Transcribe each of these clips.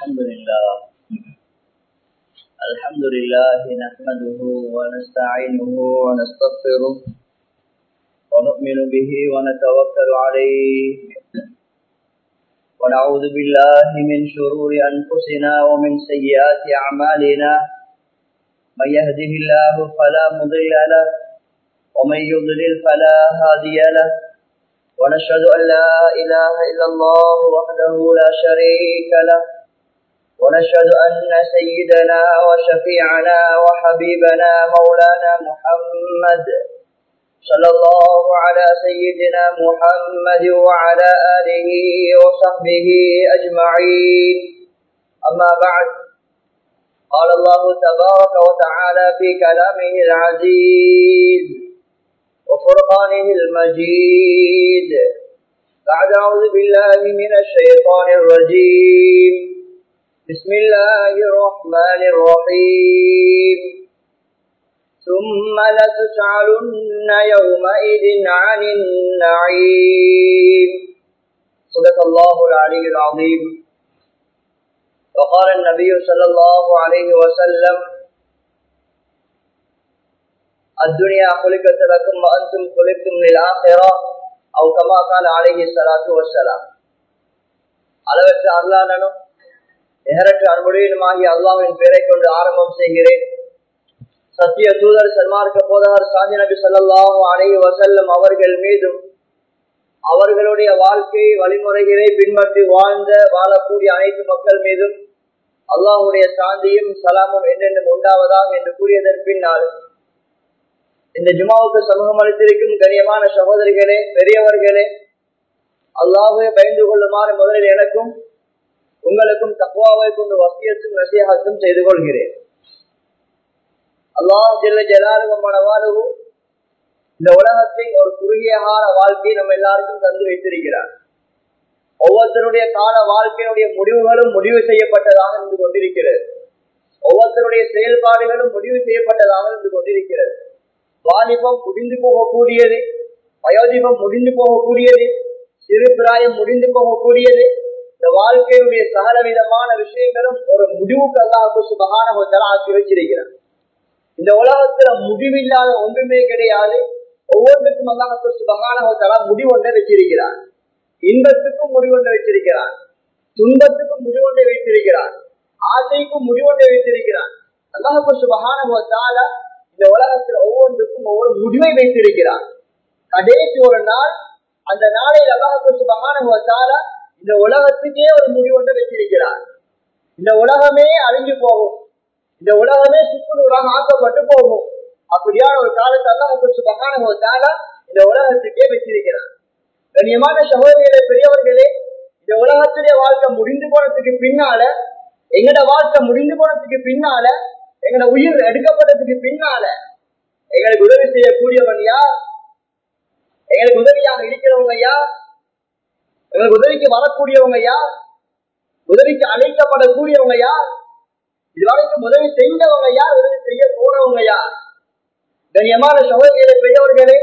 الحمد لله الحمد لله نحمده ونستعينه ونستغفره ونؤمن به ونتوكل عليه ونعوذ بالله من شرور أنفسنا ومن سيئات أعمالنا من يهده الله فلا مضل له ومن يضلل فلا هادي له ونشهد أن لا إله إلا الله وحده لا شريك له ونشهد أن سيدنا وشفيعنا وحبيبنا مولانا محمد صلى الله على سيدنا محمد وعلى آله وصحبه أجمعين أما بعد قال الله تبارك وتعالى في كلامه العزيز وفرقانه المجيد بعد أعوذ بالله من الشيطان الرجيم بسم الله الرحمن الرحيم ثم لتسألن يومئذ عن النعيم صدق الله العلي العظيم وقال النبي صلى الله عليه وسلم الدنيا خلقت لكم وأنتم خلقتم للآخرة أو كما قال عليه الصلاة والسلام அளவற்ற அல்லானனும் நிகரற்ற அன்புடையனுமாகிய அல்லாவின் பெயரை கொண்டு ஆரம்பம் செய்கிறேன் சத்திய தூதர் சன்மார்க்க போதகர் சாந்தி நபி சொல்லாஹு அலைஹி வசல்லம் அவர்கள் மீதும் அவர்களுடைய வாழ்க்கை வழிமுறைகளை பின்பற்றி வாழ்ந்த வாழக்கூடிய அனைத்து மக்கள் மீதும் அல்லாஹுடைய சாந்தியும் சலாமும் என்னென்னும் உண்டாவதாக என்று கூறியதன் பின்னால் இந்த ஜுமாவுக்கு சமூகம் அளித்திருக்கும் கண்ணியமான சகோதரிகளே பெரியவர்களே அல்லாஹே பயந்து கொள்ளுமாறு முதலில் எனக்கும் உங்களுக்கும் தக்குவாவை கொண்டு வசியத்தும் நசியகத்தும் செய்து கொள்கிறேன் அல்லாஹ் ஜெல்ல ஜலாலுகமான வாழ்வு இந்த உலகத்தை ஒரு குறுகியகால வாழ்க்கையை நம்ம எல்லாருக்கும் தந்து வைத்திருக்கிறார் ஒவ்வொருத்தருடைய கால வாழ்க்கையினுடைய முடிவுகளும் முடிவு செய்யப்பட்டதாக இருந்து கொண்டிருக்கிறது ஒவ்வொருத்தருடைய செயல்பாடுகளும் முடிவு செய்யப்பட்டதாக இருந்து கொண்டிருக்கிறது வாலிபம் முடிந்து போகக்கூடியது வயோதிபம் முடிந்து போகக்கூடியது சிறு பிராயம் முடிந்து போகக்கூடியது இந்த வாழ்க்கையினுடைய சகல விதமான விஷயங்களும் ஒரு முடிவுக்கு அல்லாஹு சுபகான ஆக்கி வச்சிருக்கிறார் இந்த உலகத்துல முடிவில்லாத ஒன்றுமே கிடையாது ஒவ்வொன்றுக்கும் அல்லாஹு சுபகான முடிவு ஒன்றை வச்சிருக்கிறார் இன்பத்துக்கும் முடிவொன்றை வச்சிருக்கிறான் துன்பத்துக்கும் முடிவொன்றை வைத்திருக்கிறான் ஆசைக்கும் முடிவொன்றை வைத்திருக்கிறான் அல்லாஹு சுபகான இந்த உலகத்துல ஒவ்வொன்றுக்கும் ஒவ்வொரு முடிவை வைத்திருக்கிறார் கடைசி ஒரு நாள் அந்த நாளை அல்லாஹு சுபகான இந்த உலகத்துக்கே ஒரு முடிவொன்றை வச்சிருக்கிறார் இந்த உலகமே அழிஞ்சு போகும் இந்த உலகமே சுக்குன் உலகம் ஆக்கப்பட்டு போகும் அப்படியான ஒரு காலத்தை அல்லாஹு சுபகான இந்த உலகத்துக்கே வச்சிருக்கிறார் கண்ணியமான சகோதரிகளே பெரியவர்களே இந்த உலகத்துடைய வாழ்க்கை முடிந்து போனதுக்கு பின்னால எங்கட வாழ்க்கை முடிந்து போனதுக்கு பின்னால எங்கட உயிர் எடுக்கப்பட்டதுக்கு பின்னால எங்களுக்கு உதவி செய்யக்கூடியவன் யார் எங்களுக்கு உதவியாக இருக்கிறவங்க யார் எங்களுக்கு உதவிக்கு வரக்கூடியவங்க யார் உதவிக்கு அழைக்கப்படக்கூடியவங்க யார் இதுவரைக்கும் உதவி செய்தவங்க யார் உதவி செய்ய போறவங்க யார் கண்ணியமான சகோதரிகளே பெரியவர்களே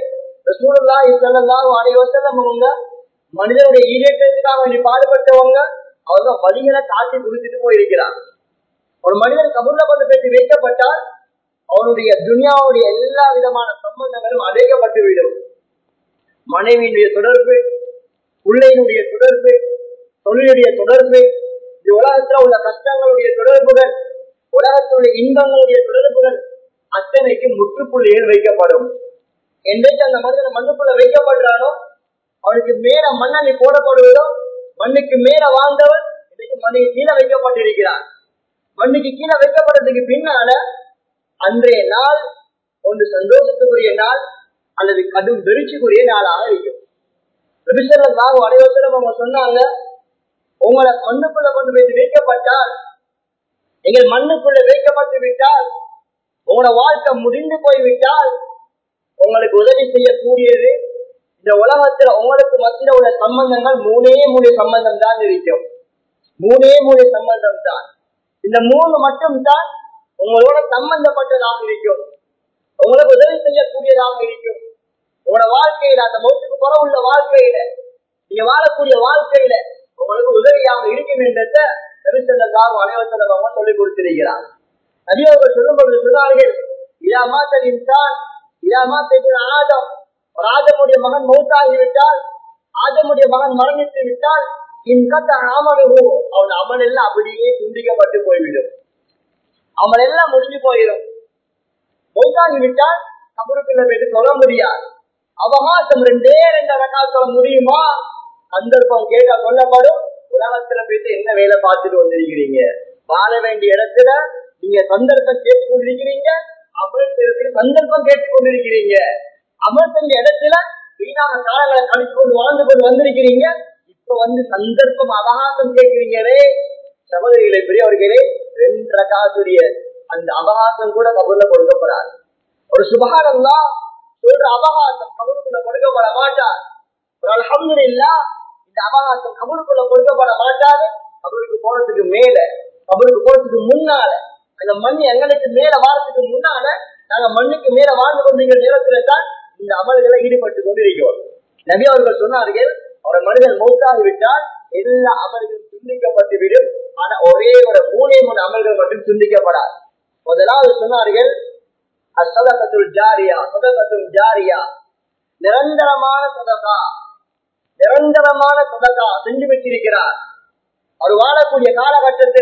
அவங்க மனிதனுடைய ஈடேற்றத்துக்காக வேண்டி பாடுபட்டவங்க அவங்க வழிகளை காட்டி கொடுத்துட்டு போயிருக்கிறாங்க ஒரு மனிதன் கபூர்ல கொண்டு பேசி வைக்கப்பட்டால் அவனுடைய துனியாவுடைய எல்லா விதமான சம்பந்தங்களும் அடைக்கப்பட்டு விடும் மனைவியினுடைய தொடர்பு பிள்ளையினுடைய தொடர்பு தொழிலுடைய தொடர்பு இந்த உலகத்துல உள்ள கஷ்டங்களுடைய தொடர்புகள் உலகத்துடைய இன்பங்களுடைய தொடர்புகள் அத்தனைக்கு முற்றுப்புள்ளியில் வைக்கப்படும் என்றைக்கு அந்த மனிதன் மண்ணுக்குள்ள வைக்கப்படுறானோ அவனுக்கு மேல மண்ணனை போடப்படுவதோ மண்ணுக்கு மேல வாழ்ந்தவன் இன்றைக்கு மண்ணுக்கு கீழே வைக்கப்பட்டிருக்கிறான் மண்ணுக்கு கீழே வைக்கப்படுறதுக்கு பின்னால அன்றைய நாள் ஒன்று சந்தோஷத்துக்குரிய நாள் அல்லது கடும் வெறிச்சிக்குரிய நாளாக இருக்கும் ரபிசல்லாஹு அனைவசரம் அவங்க சொன்னாங்க உங்களை மண்ணுக்குள்ள கொண்டு போய் வைக்கப்பட்டால் எங்கள் மண்ணுக்குள்ள வைக்கப்பட்டு விட்டால் உங்களோட வாழ்க்கை முடிந்து போய்விட்டால் உங்களுக்கு உதவி செய்யக்கூடியது இந்த உலகத்துல உங்களுக்கு மத்தியில உள்ள சம்பந்தங்கள் மூணே மூணு சம்பந்தம் தான் இருக்கும் மூணே மூணு சம்பந்தம் தான் இந்த மூணு மட்டும் தான் உங்களோட சம்பந்தப்பட்டதாக இருக்கும் உங்களுக்கு உதவி செய்யக்கூடியதாக இருக்கும் உங்களோட வாழ்க்கையில அந்த மௌத்துக்கு புற உள்ள வாழ்க்கையில நீங்க வாழக்கூடிய வாழ்க்கையில உங்களுக்கு உதவியாக இருக்கும் என்றத நபிசல்லாஹு அனைவசலம் அவங்க சொல்லிக் கொடுத்திருக்கிறார் நபி அவர்கள் சொல்லும் பொழுது சொன்னார்கள் இராமாத்தன் இன்சான் இராமாத்தின் ஆதம் ஒரு ஆதமுடைய மகன் மௌத்தாகிவிட்டால் ஆதமுடைய மகன் மரணித்து விட்டால் இன்கத்த அமலுகு அவன் அமல் எல்லாம் அப்படியே துண்டிக்கப்பட்டு போய்விடும் அவன் எல்லாம் முடிஞ்சு போயிடும் மௌத்தாகி விட்டால் கபருக்குள்ள போயிட்டு சொல்ல முடியாது அவகாசம் ரெண்டே ரெண்டு ரக்கா சொல்ல முடியுமா சந்தர்ப்பம் கேட்க சொல்லப்படும் உலகத்துல போயிட்டு என்ன வேலை பார்த்துட்டு வந்திருக்கிறீங்க வாழ வேண்டிய இடத்துல நீங்க சந்தர்ப்பம் கேட்டுக் கொண்டிருக்கிறீங்க அமல் செய்யறதுக்கு சந்தர்ப்பம் கேட்டுக் கொண்டிருக்கிறீங்க அமல் செஞ்ச இடத்துல வீணாக காலங்களை கழிச்சு கொண்டு வாழ்ந்து கொண்டு வந்திருக்கிறீங்க இப்ப வந்து சந்தர்ப்பம் அவகாசம் கேட்கிறீங்களே சகோதரிகளை பெரியவர்களே ரெண்டு ரகாசுரிய அந்த அவகாசம் கூட கபூர்ல கொடுக்கப்படாது ஒரு சுபகாரம்னா சொல்ற அவகாசம் கபருக்குள்ள கொடுக்கப்பட மாட்டார் ஒரு அலமது இல்லா இந்த அவகாசம் கபருக்குள்ள கொடுக்கப்பட மாட்டாது கபருக்கு போறதுக்கு மேல கபருக்கு போறதுக்கு முன்னால அந்த மண் எங்களுக்கு மேல வாரத்துக்கு முன்னால நாங்க மண்ணுக்கு மேல வாழ்ந்து கொண்டிருக்கிற நேரத்துல தான் இந்த அமல்களை ஈடுபட்டு கொண்டிருக்கிறோம் நபி அவர்கள் சொன்னார்கள் ஒரு மனிதன் மௌத்தாகி விட்டால் எல்லா அமல்களும் துண்டிக்கப்பட்டு விடும் ஆனா ஒரே ஒரு மூணே மூணு அமல்கள் மட்டும் துண்டிக்கப்படாது முதலாவது சொன்னார்கள் அசதகத்துல் ஜாரியா சதகத்துல் ஜாரியா நிரந்தரமான சதகா நிரந்தரமான சதகா செஞ்சு வச்சிருக்கிறார் அவர் வாழக்கூடிய காலகட்டத்தில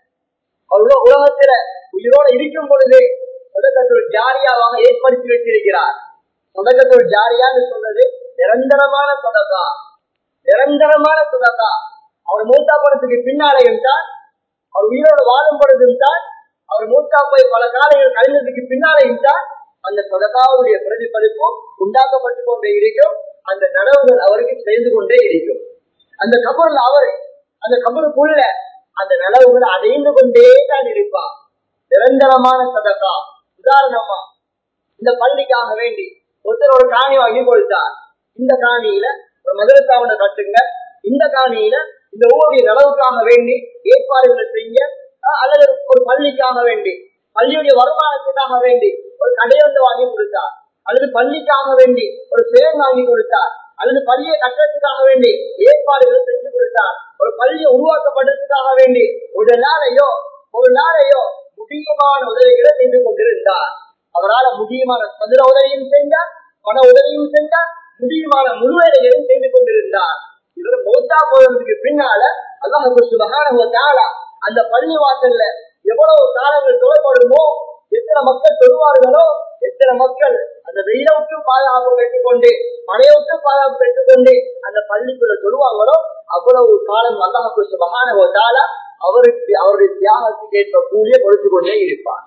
அவர் உலகத்தில உயிரோட இருக்கும் பொழுது சதகத்துல் ஜாரியாவாக ஏற்படுத்தி வச்சிருக்கிறார் சதகத்துல் ஜாரியான்னு சொல்றது நிரந்தரமான சதகா நிரந்தரமான சதகா அவர் மூத்தா படத்துக்கு பின்னாலேயும் தான் அவர் உயிரோடு வாழும் பொழுதும் தான் அவர் மூத்தா போய் பல காலங்கள் கழிந்ததுக்கு பின்னாலேயும் தான் அந்த சதகாவுடைய பிரதிபலிப்பு உண்டாக்கப்பட்டு கொண்டே இருக்கும் அந்த நனவுகள் அவருக்கு செய்து கொண்டே இருக்கும் அந்த கபருள் அவர் அந்த கபருக்குள்ள அந்த நனவுகள் அடைந்து கொண்டே தான் இருப்பார் நிரந்தரமான சதகா உதாரணமா இந்த பள்ளிக்காக வேண்டி ஒருத்தர் ஒரு காணி வாங்கி கொடுத்தார் இந்த காணியில ஒரு மதுரத்தாவனை கட்டுங்க இந்த காணியில இந்த ஊருடைய நலவுக்காக வேண்டி ஏற்பாடுகளை செய்ய அல்லது ஒரு பள்ளிக்காக வேண்டி பள்ளியுடைய வருமானத்துக்காக வேண்டி ஒரு கடையொன்று வாங்கி கொடுத்தார் அல்லது பள்ளிக்காக வேண்டி ஒரு சேர் வாங்கி கொடுத்தார் அல்லது பள்ளியை கட்டுறதுக்காக வேண்டி ஏற்பாடுகள் செஞ்சு கொடுத்தார் ஒரு பள்ளியை உருவாக்கப்படுறதுக்காக வேண்டி ஒரு நாளையோ ஒரு நாளையோ முடியுமான உதவிகளை செய்து கொண்டிருந்தார் அவரால் முடியுமான சதுர உதவியும் செஞ்சார் பண உதவியும் செஞ்சார் முடியுமான முழுவதையும் செய்து கொண்டிருந்தார் இவர் மௌத்தா போவதற்கு பின்னால அல்லாஹு சுபகான அந்த பள்ளி வாசல்ல எவ்வளவு காலங்கள் தொழப்படுமோ எத்தனை மக்கள் தொழுவார்களோ எத்தனை மக்கள் அந்த வெயில விட்டு பாதுகாப்பு பெற்றுக்கொண்டு மழையை விட்டு பாதுகாப்பு பெற்றுக்கொண்டு அந்த பள்ளிக்குள்ள தொழுவாங்களோ அவ்வளவு காலம் அல்லாஹு சுபகான அவருக்கு அவருடைய தியாகத்துக்கு ஏற்ப கூலிய கொடுத்து கொண்டே இருப்பார்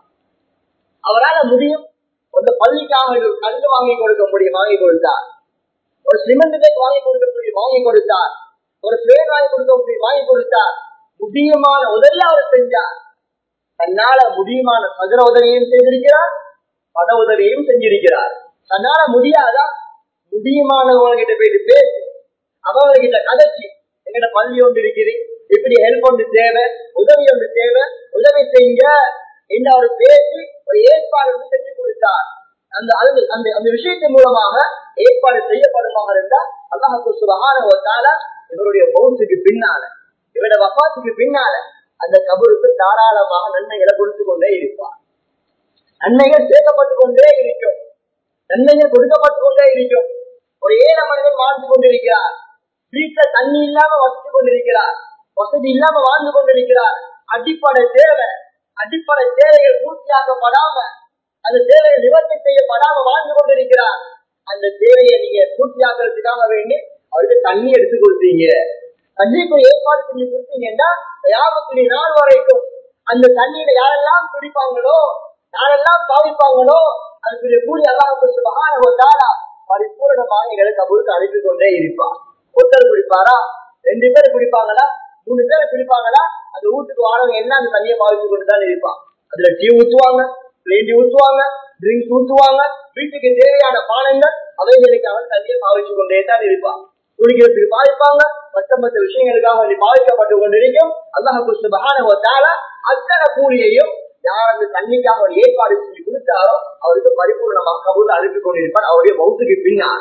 அவரால் முடியும் அந்த பள்ளிக்காக ஒரு கல் வாங்கி கொடுக்க முடியும் வாங்கி கொடுத்தார் ஒரு சிமெண்ட் பேக் வாங்கி கொடுக்க முடியும் வாங்கி கொடுத்தார் ஒரு பிளேன் வாங்கி கொடுக்க முடியும் வாங்கி கொடுத்தார் முடியுமான உதவி அவர் செஞ்சார் தன்னால முடியுமான சதுர உதவியும் செய்திருக்கிறார் பண உதவியும் செஞ்சிருக்கிறார் தன்னால முடியாதா முடியுமானவங்ககிட்ட போயிட்டு பேசி அவங்க கிட்ட கதைச்சு எங்கிட்ட பள்ளி ஒன்று இருக்குது இப்படி ஹெல்ப் ஒன்று தேவை உதவி ஒன்று தேவை உதவி செய்யுங்க என்று அவர் பேசி ஒரு ஏற்பாடு செஞ்சு கொடுத்தார் அந்த அந்த அந்த விஷயத்தின் மூலமாக ஏற்பாடு செய்யப்படுமாக இருந்தால் அல்லாஹு சுபகான ஒரு கால இவருடைய பௌத்துக்கு பின்னால இவருடைய வப்பாத்துக்கு பின்னால அந்த கபருக்கு தாராளமாக நன்மைகளை கொடுத்து கொண்டே இருப்பார் நன்மைகள் சேர்க்கப்பட்டு கொண்டே இருக்கும் நன்மைகள் கொடுக்கப்பட்டு கொண்டே இருக்கும் ஒரு ஏழை மனிதன் வாழ்ந்து கொண்டிருக்கிறார் வீட்டுல தண்ணி இல்லாம வசித்து கொண்டிருக்கிறார் வசதி இல்லாம வாழ்ந்து கொண்டிருக்கிறார் அடிப்படை தேவை அடிப்படை தேவைகள் பூர்த்தியாக்கப்படாம அந்த தேவையை நிவர்த்தி செய்யப்படாம வாழ்ந்து கொண்டிருக்கிறார் அந்த தேவையை நீங்க பூர்த்தியாக்குறதுக்காக வேண்டி அவருக்கு தண்ணி எடுத்து கொடுத்தீங்க தண்ணிக்கு ஏற்பாடு செஞ்சு கொடுத்தீங்கன்னா யாபத்துடைய நாள் வரைக்கும் அந்த தண்ணியில யாரெல்லாம் குடிப்பாங்களோ யாரெல்லாம் பாவிப்பாங்களோ அதுக்குரிய கூலி அல்லாஹ் மகான பரிபூர்ணமாக எங்களுக்கு அவருக்கு அழைத்து கொண்டே இருப்பார் ஒருத்தர் குடிப்பாரா ரெண்டு பேர் குடிப்பாங்களா மூணு பேர் குடிப்பாங்களா அந்த வீட்டுக்கு வாழவங்க என்ன அந்த தண்ணியை பாவிச்சு கொண்டு தான் இருப்பான் அதுல டீ ஊத்துவாங்க பிளேண்டி ஊத்துவாங்க ட்ரிங்க்ஸ் ஊத்துவாங்க வீட்டுக்கு தேவையான பானங்கள் அவைகளுக்கு அவன் தண்ணியை பாவிச்சு கொண்டே தான் இருப்பான் குடிக்கிறதுக்கு பாவிப்பாங்க மற்ற மற்ற விஷயங்களுக்காக வேண்டி பாவிக்கப்பட்டு கொண்டிருக்கும் அல்லாஹு சுபகான அத்தனை கூலியையும் யார் அந்த தண்ணிக்காக ஒரு ஏற்பாடு செஞ்சு கொடுத்தாரோ அவருக்கு பரிபூர்ணமாக கபூர் அனுப்பி கொண்டிருப்பார் அவருடைய மௌத்துக்கு பின்னால்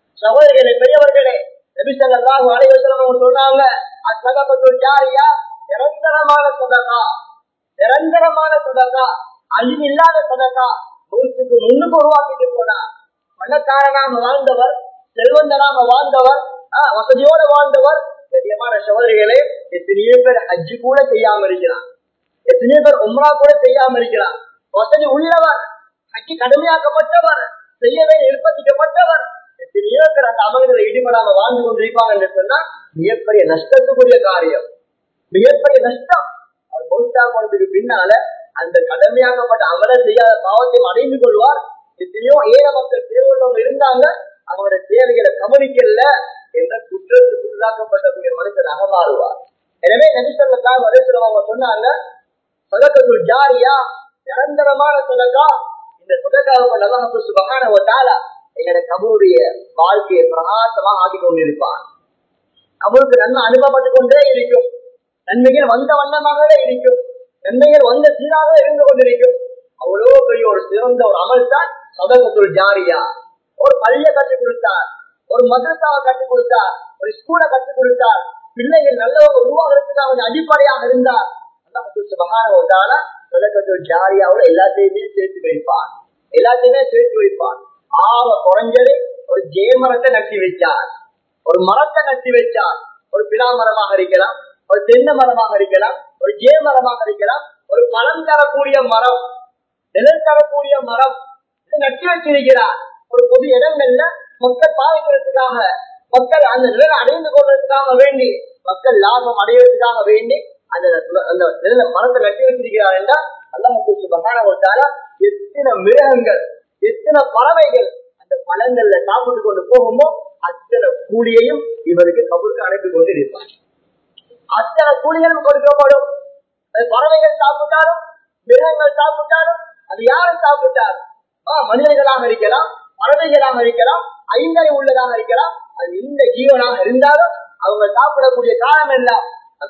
சகோதரிகளே பெரியவர்களே நபிசல்லாஹு அலைவசலம் அவங்க சொல்றாங்க அச்சகப்பத்தூர் ஜாரியா நிரந்தரமான சொதக்கா நிரந்தரமான சொதக்கா அழிவில்லாத சொதக்கா நூற்றுக்கு முன்னுக்கு உருவாக்கிட்டு போனா பணக்காரனாக வாழ்ந்தவர் செல்வந்தனாக வாழ்ந்தவர் ஆஹ், வசதியோட வாழ்ந்தவர் கண்ணியமான சகோதரிகளே எத்தனையோ பேர் ஹஜ்ஜு கூட செய்யாம இருக்கிறான் எத்தனையோ பேர் உம்ரா கூட செய்யாம இருக்கிறான் வசதி உள்ளவர் ஹஜ்ஜு கடுமையாக்கப்பட்டவர் செய்யவே நிர்பந்திக்கப்பட்டவர் எத்தனையோ பேர் அந்த அமல்களை ஈடுபடாம வாழ்ந்து கொண்டிருப்பாங்க என்று சொன்னா மிகப்பெரிய நஷ்டத்துக்குரிய காரியம் மிகப்பெரிய நஷ்டம் அவர் மௌத்தா போனதுக்கு பின்னால அந்த கடமையாக்கப்பட்ட அமல செய்யாத பாவத்தையும் அடைந்து கொள்வார் எத்தனையோ ஏழ மக்கள் தேவையுள்ளவங்க இருந்தாங்க அவங்களோட தேவைகளை கவனிக்கல என்ற குற்றத்துக்கு உள்ளாக்கப்பட்டக்கூடிய மனுஷனாக மாறுவார் எனவே நபிசல்லா வரைசிலவங்க சொன்னாங்க சதக்கத்துள் ஜாரியா நிரந்தரமான சதக்கா இந்த சதக்காவுக்கு நல்ல சுபகான ஒரு தாலா எங்களோட கபூரிய வாழ்க்கையை பிரகாசமா ஆக்கி கொண்டிருப்பான் அவருக்கு நன்மை அனுபவப்பட்டுக் கொண்டே இருக்கும் நன்மைகள் வந்த வண்ணமாகவே இருக்கும் நன்மைகள் வந்த சீராக இருந்து கொண்டிருக்கும் அவ்வளவு பெரிய ஒரு சிறந்த ஒரு அமல் தான் சதகத்துள் ஜாரியா ஒரு பள்ளிய கற்றுக் கொடுத்தார் ஒரு மதரசாவை கற்றுக் கொடுத்தார் ஒரு ஸ்கூலை கற்றுக் கொடுத்தார் பிள்ளைகள் நல்லவங்க உருவாகிறதுக்கு அவங்க அடிப்படையாக இருந்தார் சுபகான சதகத்துள் ஜாரியாவோட எல்லாத்தையுமே சேர்த்து வைப்பார் எல்லாத்தையுமே சேர்த்து வைப்பார் ஆக குறைஞ்சது ஒரு ஜெயமரத்தை நட்டி வைச்சார் ஒரு மரத்தை நட்டி வைச்சார் ஒரு பிலா மரமாக இருக்கலாம் ஒரு தென்னை மரமாக இருக்கலாம் ஒரு ஜே மரமாக இருக்கலாம் ஒரு பழம் தரக்கூடிய மரம் நிழல் தரக்கூடிய மரம் இதை நட்டி வச்சிருக்கிறார் ஒரு பொது இடங்கள்ல மக்கள் பாதிக்கிறதுக்காக மக்கள் அந்த நிழல் அடைந்து கொள்வதற்காக வேண்டி மக்கள் லாபம் அடைவதற்காக வேண்டி அந்த அந்த நிழல மரத்தை நட்டி வச்சிருக்கிறார் என்றால் அல்லாஹ் சுபகான எத்தனை மிருகங்கள் எத்தனை பறவைகள் அந்த பழங்கள்ல சாப்பிட்டு கொண்டு போகுமோ அத்தனை கூலியையும் இவருக்கு கபருக்கு அனுப்பி கொண்டு இருப்பார் அத்தனை கூலிகளும் கொடுக்கப்படும் அது பறவைகள் சாப்பிட்டாலும் மிருகங்கள் சாப்பிட்டாலும் அது யாரும் சாப்பிட்டாலும் ஆஹ் மனிதர்களாக இருக்கலாம் பறவைகளாக இருக்கலாம் ஐந்தரை உள்ளதாக இருக்கலாம் அது எந்த ஜீவனாக இருந்தாலும் அவங்க சாப்பிடக்கூடிய காலம் எல்லாம்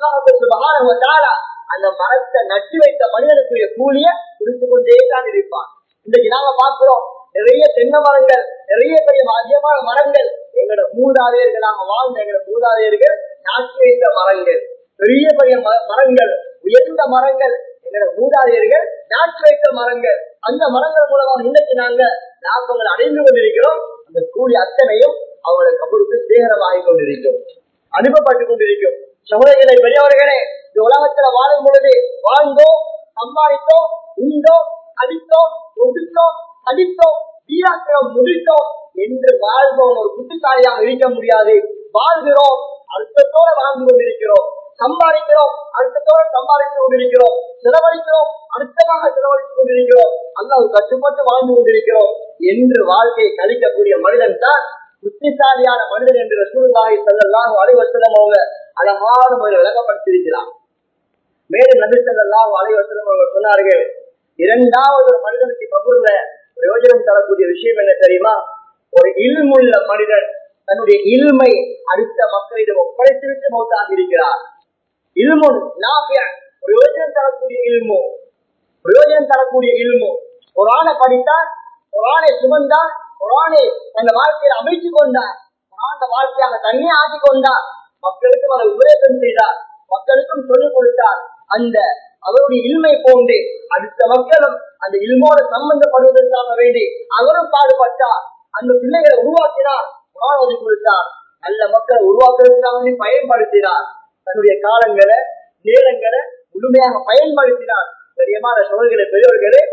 அல்லாஹ் அந்த மரத்தை நட்டு வைத்த மனிதனுக்குரிய கூலிய கொடுத்து கொண்டே தான் இருப்பான் இன்றைக்கு நாங்க பார்க்கிறோம் நிறைய தென்னை மரங்கள் நிறைய பெரிய அதிகமான மரங்கள் எங்களோட மூதாதையர்களாக வாழ்ந்த எங்களோட மூதாதையர்கள் நாட்டி வைத்த மரங்கள் பெரிய பெரிய ம- மரங்கள் உயர்ந்த மரங்கள் எங்களோட மூதாதையர்கள் நாட்டி வைத்த மரங்கள் அந்த மரங்கள் மூலமாக இன்னைக்கு நாங்க லாபங்கள் அடைந்து கொண்டிருக்கிறோம் அந்த கூலி அத்தனையும் அவங்களோட கபருக்கு சேகரமாகி கொண்டிருக்கும் அனுப்பப்பட்டு கொண்டிருக்கும் சகோதரர்களை பெரியவர்களே இந்த உலகத்துல வாழும் பொழுது வாழ்ந்தோம் சம்பாதித்தோம் உண்டோம் அடித்தோம் ஒடுத்தோம் அடித்தோம் வீராக்கிரம் முடித்தோம் என்று வாழ்வோம் ஒரு புத்திசாலியாக இருக்க முடியாது வாழ்கிறோம் அர்த்தத்தோட வாழ்ந்து கொண்டிருக்கிறோம் சம்பாதிக்கிறோம் அர்த்தத்தோட சம்பாதித்து கொண்டிருக்கிறோம் செலவழிக்கிறோம் அர்த்தமாக செலவழித்துக் கொண்டிருக்கிறோம் அல்லாஹ் கட்டுப்பட்டு வாழ்ந்து கொண்டிருக்கிறோம் என்று வாழ்க்கையை கழிக்கக்கூடிய மனிதன் தான் புத்திசாலியான மனிதன் என்று ரசூலுல்லாஹி ஸல்லல்லாஹு அலைஹி வஸல்லம் அவங்க அழகான முறையில் விளங்கப்படுத்தியிருக்கிறார் மேலும் நபி ஸல்லல்லாஹு அலைஹி வஸல்லம் அவர்கள் சொன்னார்கள் இரண்டாவது ஒரு மனிதனுக்கு கபூர்ல பிரயோஜனம் தரக்கூடிய விஷயம் என்ன தெரியுமா ஒரு இல்முள்ள மனிதன் தன்னுடைய இல்மை அடுத்த மக்களிடம் ஒப்படைத்துவிட்டு மௌத்தாக இருக்கிறார் இல்முன் நாபியா பிரயோஜனம் தரக்கூடிய இல்மு பிரயோஜனம் தரக்கூடிய இல்மு குரானை படித்தார் குரானை சுமந்தார் குரானை தன் வாழ்க்கையில் அமைத்துக் கொண்டார் குரான வாழ்க்கையாக தனியே ஆக்கிக் கொண்டார் மக்களுக்கும் அதை உபதேசம் செய்தார் மக்களுக்கும் சொல்லிக் கொடுத்தார் அந்த அவருடைய இல்மை போன்று அடுத்த மக்களும் அந்த இல்மோடு சம்பந்தப்படுவதற்காக வேண்டி அவரும் பாடுபட்டார் அந்த பிள்ளைகளை உருவாக்கினார் குரான் ஓதி கொடுத்தார் நல்ல மக்களை உருவாக்குறதுக்காக வேண்டி பயன்படுத்தினார் தன்னுடைய காலங்களை நேரங்களை முழுமையாக பயன்படுத்தினார் பெரியமான சோழர்களை பெரியவர்களே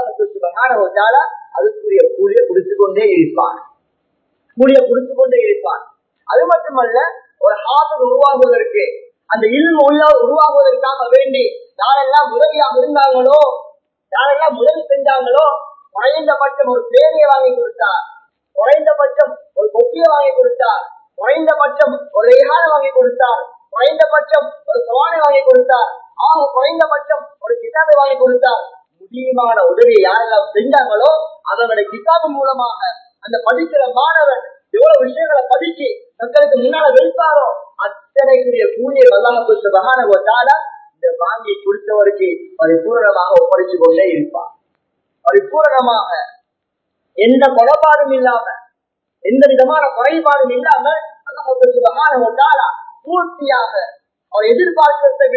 அல்லாஹ் அதுக்குரிய கூலியை குடித்து கொண்டே இருப்பான் கூலியை குடித்து கொண்டே இருப்பான் அது மட்டுமல்ல ஒரு ஹாசல் உருவாகுவதற்கு அந்த இல்மு உள்ள உருவாகுவதற்காக வேண்டி யாரெல்லாம் உதவியாக இருந்தாங்களோ யாரெல்லாம் உதவி செஞ்சாங்களோ குறைந்தபட்சம் ஒரு பேரையை வாங்கி கொடுத்தார் குறைந்தபட்சம் ஒரு கொப்பியை வாங்கி கொடுத்தார் குறைந்தபட்சம் ஒரு ரெய்ஹான வாங்கி கொடுத்தார் குறைந்தபட்சம் ஒரு குரானை வாங்கி கொடுத்தார் ஆக குறைந்தபட்சம் ஒரு கிதாபை வாங்கி கொடுத்தார் முடியுமான உதவியை யாரெல்லாம் செஞ்சாங்களோ அதனுடைய கிதாபு மூலமாக அந்த படிக்கிற மாணவன் எவ்வளவு விஷயங்களை படிச்சு மக்களுக்கு முன்னால வைப்பாரோ அத்தனைக்குரிய கூலியை வல்லாம மகான ஒட்டால இந்த வாங்கி கொடுத்தவருக்கு பரிபூரணமாக ஒப்படைச்சு கொண்டே இருப்பார் பரிபூரணமாக எந்த குறைபாடும் இல்லாம எந்த விதமான குறைபாடும் இல்லாம அல்லாஹ் சுபஹானஹு வ தஆலா பூர்த்தியாக அவர் எதிர்பார்க்கிறதை விட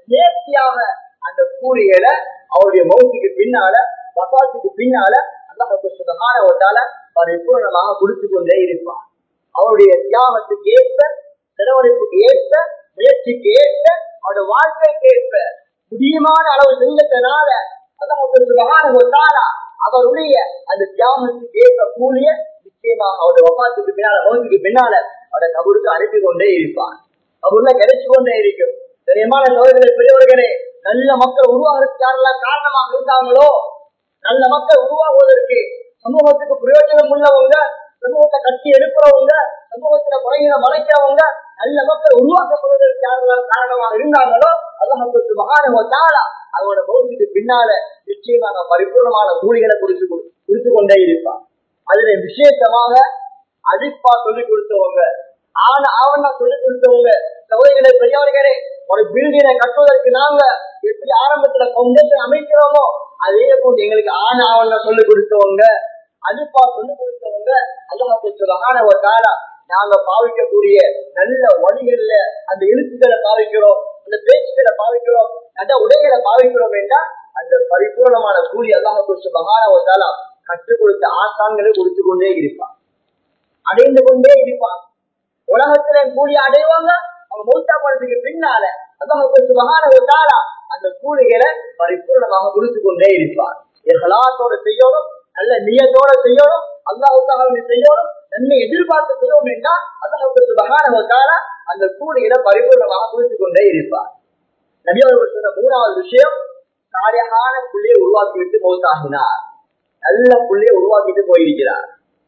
நேர்த்தியாக அந்த கூலிகளை அவருடைய மௌத்துக்கு பின்னால வசாத்துக்கு பின்னால அல்லாஹ் சுகமான ஒட்டால பரிபூர்ணமாக கொடுத்து கொண்டே இருப்பார் அவருடைய தியாகத்துக்கு ஏற்ப செலவழிப்புக்கு ஏற்ப முயற்சிக்கு ஏற்ப அவருடைய வாழ்க்கைக்கு ஏற்ப முடியுமான அளவு செஞ்சதுனால அல்லாஹ் சுகமான ஒட்டாலா அவருடைய அந்த தியாகத்துக்கு ஏற்ப கூலிய நிச்சயமாக அவருடைய வபாத்துக்கு பின்னால மௌத்துக்கு பின்னால அவருடைய கபருக்கு அனுப்பி கொண்டே இருப்பார் கபூர்ல கிடைச்சு கொண்டே இருக்கும் தெரியுமான சோதனை பெரியவர்களே நல்ல மக்கள் உருவாகிறதுக்கு யாரெல்லாம் காரணமாக இருந்தாங்களோ நல்ல மக்கள் உருவாகுவதற்கு சமூகத்துக்கு பிரயோஜனம் உள்ளவங்க சமூகத்தை கட்டி எடுக்கிறவங்க சமூகத்துல குறைகளை மறைக்கிறவங்க நல்ல மக்கள் உருவாக்கப்படுவதற்கு யாரெல்லாம் காரணமாக இருந்தாங்களோ அல்லாஹ் மகானவத்தாலா அவங்களோட பௌத்திக்கு பின்னால நிச்சயமாக பரிபூர்ணமான கூலிகளை குறித்து குறித்து கொண்டே இருப்பான் அதுல விசேஷமாக அதிப்பா சொல்லிக் கொடுத்தவங்க ஆன ஆவணா சொல்லிக் கொடுத்தவங்க சகோதரிகளை பெரியவர்களே ஒரு பில்டிங்கை கட்டுவதற்கு நாங்க எப்படி ஆரம்பத்துல பவுண்டேஷன் அமைக்கிறோமோ அதே போன்று எங்களுக்கு ஆன ஆவணம் சொல்லிக் கொடுத்தவங்க அதிப்பா சொல்லிக் கொடுத்தவங்க அல்லாஹ் ஒரு காலம் நாங்க பாவிக்கக்கூடிய நல்ல வழிகள்ல அந்த எழுத்துக்களை பாவிக்கிறோம் அந்த பேச்சுக்களை பாவிக்கிறோம் நல்ல உடைகளை பாவிக்கிறோம் என்றால் அந்த பரிபூர்ணமான கூலி அல்லாஹ் குறிச்சு மகான ஒரு காலம் கற்றுக் கொடுத்த ஆசான்களை கொடுத்து கொண்டே இருப்பான் அடைந்து கொண்டே இருப்பான் உலகத்துல கூலி அடைவாங்க அவங்க மூத்தா போனதுக்கு பின்னால அல்லாஹ் குறிச்சு மகான ஒரு காலம் அந்த கூலிகளை பரிபூர்ணமாக கொடுத்து கொண்டே இருப்பார் எகலாத்தோட செய்யணும் நல்ல நியத்தோட செய்யணும் அல்லாஹுக்காக செய்யணும் நன்மை எதிர்பார்த்து செய்யணும் என்றால் அல்லாஹுக்கு சுபகான அந்த கூலிகளை பரிபூர்ணமாக கொடுத்து கொண்டே இருப்பார் நபி அவர்கள் சொன்ன மூணாவது விஷயம் சாலையான புள்ளியை உருவாக்கிவிட்டு மௌத்தாகினார் நல்ல புள்ளியை உருவாக்கிட்டு போயிருக்கிறார்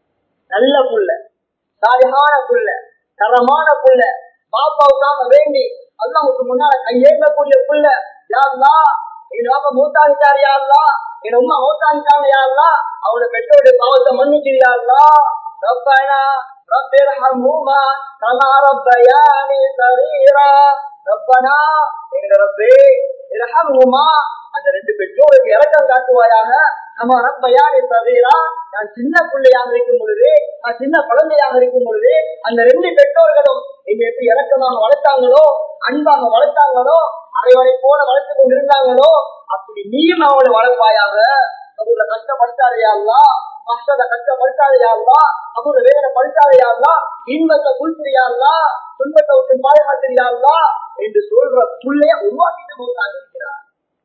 நல்ல புள்ள சாலையான புள்ள தரமான புள்ள பாப்பாவுக்காக வேண்டி அல்லாஹுக்கு முன்னால கையேங்கக்கூடிய புள்ள யாருலா என் பாப்பா மூத்தாகிட்டார் யாருலா என் உமா மூத்தாகிட்டாங்க யாருலா அவனோட பெற்றோருடைய பாவத்தை மன்னிச்சிருயாருலா ரப்பனா رب ارحمهما كما ربياني صغيرا ربنا எங்க ரப்பே இரஹம்ஹுமா அந்த ரெண்டு பெற்றோருக்கு இறக்கம் காட்டுவாயாக நம்ம ரப்பையானி சதீரா நான் சின்ன பிள்ளையாக இருக்கும் பொழுது நான் சின்ன குழந்தையாக இருக்கும் பொழுது அந்த ரெண்டு பெற்றோர்களும் எங்க எப்படி இறக்கமாக வளர்த்தாங்களோ அன்பாக வளர்த்தாங்களோ அரைவரை போல வளர்த்து கொண்டிருந்தாங்களோ அப்படி நீயும் அவளை வளர்ப்பாயாக அவங்கள கஷ்டப்படுத்தாதையாங்களா கஷ்டத்தை கஷ்டப்படுத்தாதையாங்களா அவங்க வேதனை படுத்தாதையாங்களா இன்பத்தை குளிச்சிரியாங்களா துன்பத்தை விட்டு பாதுகாத்திரியாங்களா என்று சொல்ற புள்ளைய உருவாக்கிட்டு போகிறாங்க இருக்கிறார்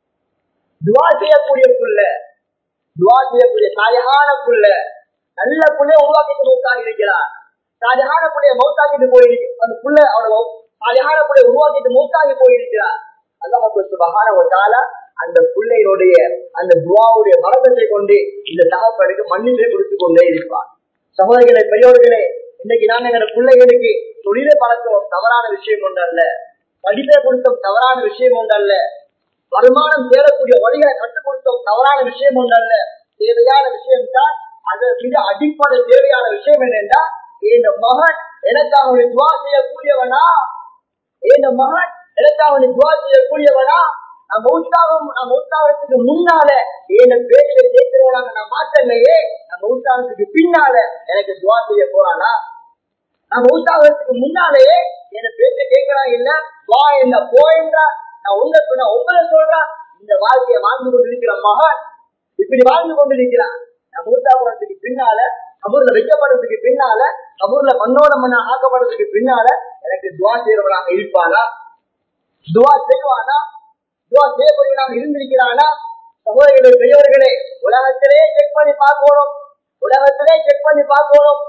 துவா செய்யக்கூடிய புள்ள துவா செய்யக்கூடிய சாலையான புள்ள நல்ல புள்ளைய உருவாக்கிட்டு மௌத்தாக இருக்கிறார் சாலையான புள்ளைய மௌத்தாக்கிட்டு போயிருக்கு அந்த புள்ள அவரோட சாலையான புள்ளைய உருவாக்கிட்டு மௌத்தாகி போயிருக்கிறார் அல்லாஹ் சுபஹான ஒரு தாலா அந்த பிள்ளையினுடைய அந்த துவாவுடைய மரபத்தை கொண்டு இந்த தகப்பனுக்கு மண்ணிலே கொடுத்து கொண்டே இருப்பார் சகோதரிகளே பெரியோர்களே இன்னைக்கு நாங்க எங்க பிள்ளைகளுக்கு தொழிலை பழக்கம் தவறான விஷயம் ஒன்றல்ல படிப்பை கொடுத்தோம் தவறான விஷயம் ஒன்றல்ல வருமானம் தேடக்கூடிய வழிகளை கற்றுக் கொடுத்தோம் தவறான விஷயம் ஒன்றல்ல தேவையான விஷயம் தான் அது மிக அடிப்படை தேவையான விஷயம் என்னென்றா இந்த மகன் எனக்கு அவனுடைய துவா செய்யக்கூடியவனா இந்த மகன் எனக்கு அவனுடைய துவா செய்யக்கூடியவனா நான் மௌத்தாகும் நான் மௌத்தாகிறதுக்கு முன்னால என்ன பேச்சை கேட்கிறவனாக நான் மாற்றலையே நான் மௌத்தாகிறதுக்கு பின்னால எனக்கு துவா செய்ய போறானா நான் மௌத்தாகிறதுக்கு முன்னாலேயே என்ன பேச்சை கேட்கிறான் இல்ல வா என்ன போயின்றா நான் உங்க சொன்ன உங்களை சொல்றேன் இந்த வாழ்க்கையை வாழ்ந்து கொண்டிருக்கிற மகன் இப்படி வாழ்ந்து கொண்டிருக்கிறான் நான் மௌத்தாகிறதுக்கு பின்னால கபூர்ல வைக்கப்படுறதுக்கு பின்னால கபூர்ல மண்ணோட மண்ண ஆக்கப்படுறதுக்கு பின்னால எனக்கு துவா செய்யறவனாக இருப்பானா துவா செய்வானா துவா செய்யக்கூடியவனாக இருந்திருக்கிறானா சகோதரிகளே பெரியவர்களே உலகத்திலே செக் பண்ணி பார்க்கணும் உலகத்திலே செக் பண்ணி பார்க்கணும்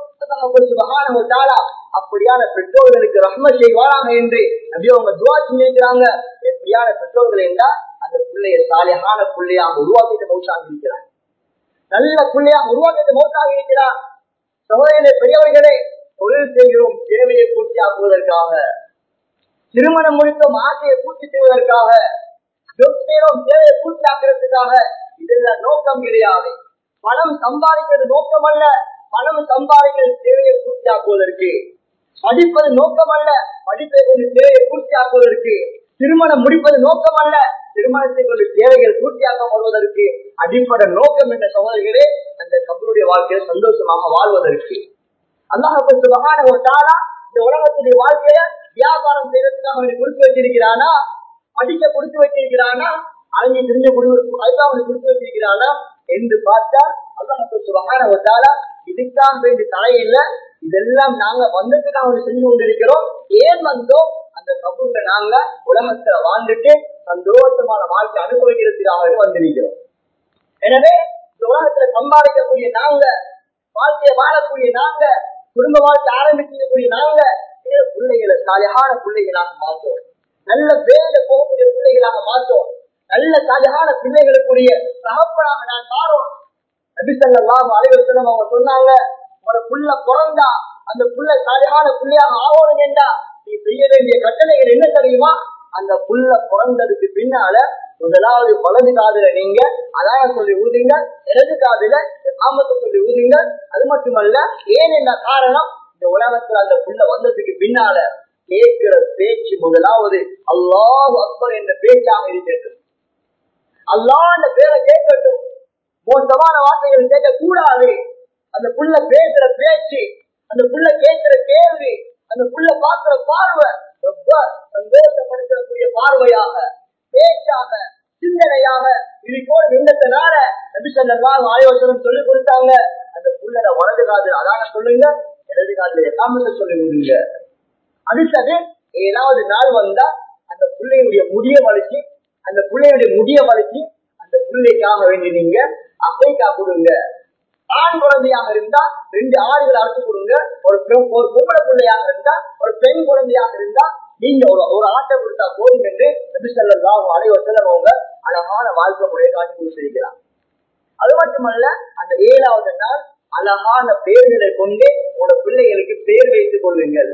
அப்படியான பெற்றோர்களுக்கு ரஹ்ம செய்வாராங்க என்று நபி அவங்க துவா செஞ்சிருக்கிறாங்க எப்படியான பெற்றோர்கள் என்றால் அந்த பிள்ளைய சாலையான பிள்ளையாக உருவாக்கிட்டு மௌசாக இருக்கிறார் நல்ல பிள்ளையாக உருவாக்கிட்டு மௌசாக இருக்கிறார் சகோதரிகளே பெரியவர்களே தொழில் செய்கிறோம் தேவையை பூர்த்தியாக்குவதற்காக திருமணம் முடித்தோம் ஆசையை பூர்த்தி செய்வதற்காக செய்கிறோம் தேவையை பூர்த்தியாக்குறதுக்காக இதெல்லாம் நோக்கம் கிடையாது பணம் சம்பாதிக்கிறது நோக்கம் அல்ல பணம் சம்பாதிக்கிறது தேவையை பூர்த்தியாக்குவதற்கு படிப்பது நோக்கம் அல்ல படிப்பை கொண்டு தேவையை பூர்த்தியாக்குவதற்கு திருமணம் முடிப்பது நோக்கம் அல்ல திருமணத்தை கொண்டு தேவைகள் பூர்த்தியாக்கப்படுவதற்கு அடிப்படை நோக்கம் என்ற சகோதரிகளே அந்த கபருடைய வாழ்க்கையை சந்தோஷமாக வாழ்வதற்கு அல்லாஹ் மகான ஒரு தாரா இந்த உலகத்துடைய வாழ்க்கைய வியாபாரம் செய்யறதுக்காக அவனை குறித்து வச்சிருக்கிறானா படிக்க கொடுத்து வச்சிருக்கிறானா அங்கே தெரிஞ்ச அதுதான் அவனுக்கு கொடுத்து வச்சிருக்கிறானா என்று பார்த்தா அல்லாஹ் சுபஹான வத்தால இதுக்காக வேண்டி தலையில இதெல்லாம் நாங்க வந்ததுக்கு அவங்க செஞ்சு கொண்டிருக்கிறோம் ஏன் வந்தோம் அந்த கபூர்ல நாங்க உலகத்துல வாழ்ந்துட்டு சந்தோஷமான வாழ்க்கை அனுபவிக்கிறதுக்காக வந்திருக்கிறோம் எனவே இந்த உலகத்துல சம்பாதிக்கக்கூடிய நாங்க வாழ்க்கையை வாழக்கூடிய நாங்க குடும்ப வாழ்க்கை ஆரம்பிக்கக்கூடிய நாங்க எங்க பிள்ளைகளை சாலையான பிள்ளைகளாக மாற்றோம் நல்ல வேலை போகக்கூடிய பிள்ளைகளாக மாற்றோம் நல்ல சாலையான பிள்ளைகளுக்குரிய தகப்பனாக நான் மாறும் நபிசல்லாம் அலைவசனம் அவங்க சொன்னாங்க உங்களோட புள்ள பிறந்தா அந்த புள்ள சாலையான பிள்ளையாக ஆகணும் என்றா நீ செய்ய வேண்டிய கட்டளைகள் என்ன தெரியுமா அந்த புள்ள பிறந்ததுக்கு பின்னால முதலாவது வலது காதுல நீங்க அதான் சொல்லி ஊதுங்க இடது காதுல ஆமத்தை சொல்லி ஊதுங்க அது மட்டுமல்ல ஏன் என்ன காரணம் இந்த உலகத்துல அந்த புள்ள வந்ததுக்கு பின்னால கேட்கிற பேச்சு முதலாவது அல்லாஹ் அக்பர் என்ற பேச்சாக இருக்கிறது அல்லாஹ் அந்த பேரை கேட்கட்டும் மோசமான வார்த்தைகள் கேட்க கூடாது அந்த புள்ள பேசுற பேச்சு அந்த புள்ள கேட்கிற கேள்வி அந்த புள்ள பார்க்கிற பார்வை ரொம்ப சந்தோஷப்படுத்தக்கூடிய பார்வையாக பேச்சாக சிந்தனையாக இதுக்கோடு நின்றதுனால நபிசல்லாம் ஆயோசனம் சொல்லி கொடுத்தாங்க அந்த புள்ளட வலது காது அதான சொல்லுங்க இடது காதுல எல்லாமே சொல்லி கொடுங்க அடுத்தது ஏழாவது நாள் வந்தா அந்த பிள்ளையுடைய முடிய வலிச்சு அந்த பிள்ளையுடைய முடிய வலிச்சு அந்த பிள்ளைக்காக வேண்டி நீங்க அசைக்கா கொடுங்க ஆண் குழந்தையாக இருந்தா ரெண்டு ஆடுகள் அறுத்து கொடுங்க ஒரு ஒரு பொம்பளை பிள்ளையாக இருந்தா ஒரு பெண் குழந்தையாக இருந்தா நீங்க ஒரு ஒரு ஆட்டை கொடுத்தா போதும் என்று நபிசல்லாம் அனைவசலம் அவங்க அழகான வாழ்க்கை முறையை காட்டி கொடுத்திருக்கிறார் அது மட்டுமல்ல அந்த ஏழாவது நாள் அழகான பெயர்களை கொண்டு உங்களோட பிள்ளைகளுக்கு பெயர் வைத்துக் கொள்ளுங்கள்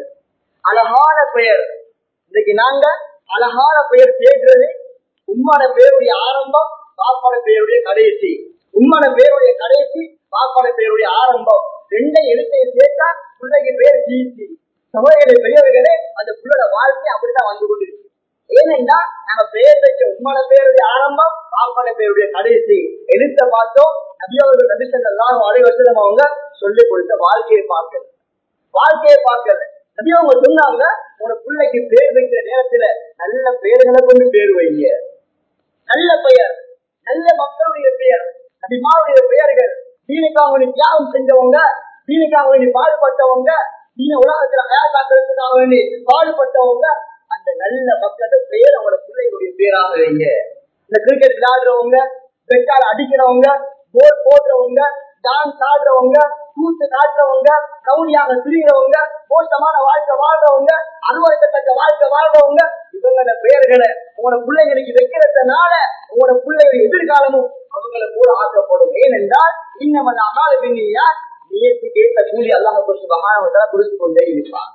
அழகான பெயர் இன்னைக்கு நாங்க அழகான பெயர் கேட்கிறது உம்மான பேருடைய ஆரம்பம் பாப்பாட பேருடைய கடைசி உம்மன பேருடைய கடைசி பாப்பாட பேருடைய ஆரம்பம் ரெண்டை எழுத்தையும் சேர்த்தா பிள்ளைக்கு பேர் ஜீசி சகோதரர்களை பெரியவர்களே அந்த பிள்ளையோட வாழ்க்கை அப்படித்தான் வந்து கொண்டிருக்கு ஏனென்றா நாங்க பேர் வச்ச உம்மன பேருடைய ஆரம்பம் பாப்பாட பேருடைய கடைசி எழுத்த பார்த்தோம் நபியவர்கள் நபிசன் எல்லாரும் அனைவரும் அவங்க சொல்லிக் கொடுத்த வாழ்க்கையை பார்க்கல வாழ்க்கையை பார்க்கல நபி அவங்க சொன்னாங்க உங்க பிள்ளைக்கு பேர் வைக்கிற நேரத்துல நல்ல பெயர்களை கொண்டு பேர் வைங்க நல்ல பெயர் நல்ல மக்களுடைய பெயர் நபிமாவுடைய பெயர்கள் தீனுக்காக தியாகம் செஞ்சவங்க தீனுக்காக வேண்டி பாடுபட்டவங்க தீன உலகத்துல ஹயாத்தாக்கிறதுக்காக வேண்டி பாடுபட்டவங்க அந்த நல்ல மக்களோட பெயர் அவங்களோட பிள்ளைகளுடைய பேராக வைங்க இந்த கிரிக்கெட் விளையாடுறவங்க பெட்டால் அடிக்கிறவங்க போல் போடுறவங்க டான்ஸ் ஆடுறவங்க கூத்து காட்டுறவங்க ரவுடியாக திரிகிறவங்க மோசமான வாழ்க்கை வாழ்றவங்க அனுபவிக்கத்தக்க வாழ்க்கை வாழ்றவங்க இவங்களோட பெயர்களை உங்களோட பிள்ளைங்களுக்கு வைக்கிறதுனால உங்களோட பிள்ளைகளுடைய எதிர்காலமும் அவங்களை கூட ஆக்கப்படும் ஏனென்றால் இன்னமல் அகால பின்னியா நியத்துக்கு ஏற்ற கூலி அல்லாஹ் மகாணவத்தால கொடுத்து கொண்டே இருப்பான்